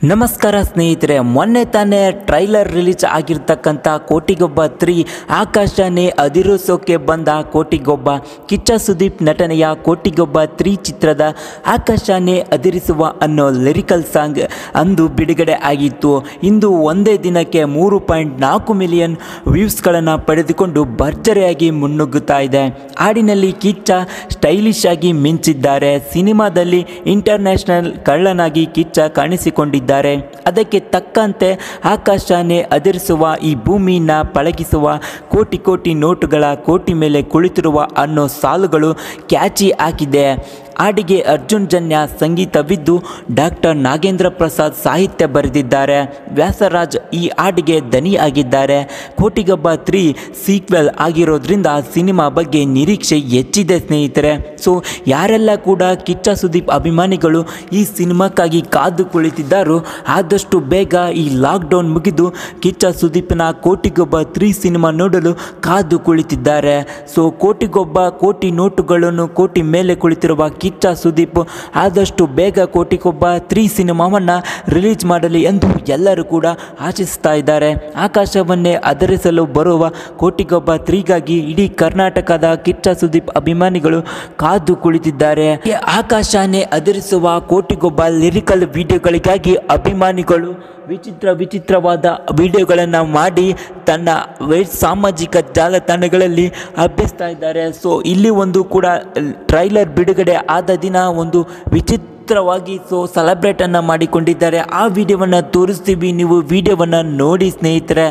ನಮಸ್ಕಾರ ಸ್ನೇಹಿತರೆ ಮೊನ್ನೆ ತಾನೇ ಟ್ರೈಲರ್ ರಿಲೀಸ್ ಆಗಿರ್ತಕ್ಕಂಥ ಕೋಟಿಗೊಬ್ಬ ತ್ರೀ ಆಕಾಶನೇ ಅದಿರಿಸೋಕೆ ಬಂದ ಕೋಟಿಗೊಬ್ಬ ಕಿಚ್ಚ ಸುದೀಪ್ ನಟನೆಯ ಕೋಟಿಗೊಬ್ಬ ತ್ರೀ ಚಿತ್ರದ ಆಕಾಶನೇ ಅದಿರಿಸುವ ಅನ್ನೋ ಲಿರಿಕಲ್ ಸಾಂಗ್ ಅಂದು ಬಿಡುಗಡೆ ಆಗಿತ್ತು ಇಂದು ಒಂದೇ ದಿನಕ್ಕೆ ಮೂರು ಪಾಯಿಂಟ್ ನಾಲ್ಕು ಮಿಲಿಯನ್ ವ್ಯೂಸ್ಗಳನ್ನು ಪಡೆದುಕೊಂಡು ಭರ್ಜರಿಯಾಗಿ ಮುನ್ನುಗ್ಗುತ್ತಾ ಇದೆ ಹಾಡಿನಲ್ಲಿ ಕಿಚ್ಚ ಸ್ಟೈಲಿಶ್ ಆಗಿ ಮಿಂಚಿದ್ದಾರೆ ಸಿನಿಮಾದಲ್ಲಿ ಇಂಟರ್ನ್ಯಾಷನಲ್ ಕಳ್ಳನಾಗಿ ಕಿಚ್ಚ ಕಾಣಿಸಿಕೊಂಡಿದ್ದಾರೆ ಅದಕ್ಕೆ ತಕ್ಕಂತೆ ಆಕಾಶನೇ ಅದಿರಿಸುವ ಈ ಭೂಮಿನ ಪಳಗಿಸುವ ಕೋಟಿ ಕೋಟಿ ನೋಟುಗಳ ಕೋಟಿ ಮೇಲೆ ಕುಳಿತಿರುವ ಅನ್ನೋ ಸಾಲುಗಳು ಕ್ಯಾಚಿ ಹಾಕಿದೆ ಹಾಡಿಗೆ ಅರ್ಜುನ್ ಜನ್ಯ ಸಂಗೀತವಿದ್ದು ಡಾಕ್ಟರ್ ನಾಗೇಂದ್ರ ಪ್ರಸಾದ್ ಸಾಹಿತ್ಯ ಬರೆದಿದ್ದಾರೆ ವ್ಯಾಸರಾಜ್ ಈ ಹಾಡಿಗೆ ದನಿ ಆಗಿದ್ದಾರೆ ಕೋಟಿಗೊಬ್ಬ ತ್ರೀ ಸೀಕ್ವೆಲ್ ಆಗಿರೋದ್ರಿಂದ ಸಿನಿಮಾ ಬಗ್ಗೆ ನಿರೀಕ್ಷೆ ಹೆಚ್ಚಿದೆ ಸ್ನೇಹಿತರೆ ಸೊ ಯಾರೆಲ್ಲ ಕೂಡ ಕಿಚ್ಚ ಸುದೀಪ್ ಅಭಿಮಾನಿಗಳು ಈ ಸಿನಿಮಾಕ್ಕಾಗಿ ಕಾದು ಕುಳಿತಿದ್ದಾರೋ ಆದಷ್ಟು ಬೇಗ ಈ ಲಾಕ್ಡೌನ್ ಮುಗಿದು ಕಿಚ್ಚ ಸುದೀಪ್ನ ಕೋಟಿಗೊಬ್ಬ ತ್ರೀ ಸಿನಿಮಾ ನೋಡಲು ಕಾದು ಕುಳಿತಿದ್ದಾರೆ ಸೊ ಕೋಟಿಗೊಬ್ಬ ಕೋಟಿ ನೋಟುಗಳನ್ನು ಕೋಟಿ ಮೇಲೆ ಕುಳಿತಿರುವ ಕಿಚ್ಚ ಸುದೀಪ್ ಆದಷ್ಟು ಬೇಗ ಕೋಟಿಗೊಬ್ಬ ತ್ರೀ ಸಿನಿಮಾವನ್ನು ರಿಲೀಸ್ ಮಾಡಲಿ ಎಂದು ಎಲ್ಲರೂ ಕೂಡ ಆಶಿಸ್ತಾ ಇದ್ದಾರೆ ಆಕಾಶವನ್ನೇ ಅದರಿಸಲು ಬರುವ ಕೋಟಿಗೊಬ್ಬ ತ್ರೀಗಾಗಿ ಇಡೀ ಕರ್ನಾಟಕದ ಕಿಚ್ಚ ಸುದೀಪ್ ಅಭಿಮಾನಿಗಳು ಕಾದು ಕುಳಿತಿದ್ದಾರೆ ಈ ಆಕಾಶನೇ ಅದರಿಸುವ ಕೋಟಿಗೊಬ್ಬ ಲಿರಿಕಲ್ ವಿಡಿಯೋಗಳಿಗಾಗಿ ಅಭಿಮಾನಿಗಳು ವಿಚಿತ್ರ ವಿಚಿತ್ರವಾದ ವಿಡಿಯೋಗಳನ್ನು ಮಾಡಿ ತನ್ನ ವೈ- ಸಾಮಾಜಿಕ ಜಾಲತಾಣಗಳಲ್ಲಿ ಹಬ್ಬಿಸ್ತಾ ಇದ್ದಾರೆ ಸೊ ಇಲ್ಲಿ ಒಂದು ಕೂಡ ಟ್ರೈಲರ್ ಬಿಡುಗಡೆ ಆದ ದಿನ ಒಂದು ವಿಚಿತ್ರವಾಗಿ ಸೊ ಸೆಲೆಬ್ರೇಟನ್ನು ಮಾಡಿಕೊಂಡಿದ್ದಾರೆ ಆ ವಿಡಿಯೋವನ್ನು ತೋರಿಸ್ತೀವಿ ನೀವು ವಿಡಿಯೋವನ್ನು ನೋಡಿ ಸ್ನೇಹಿತರೆ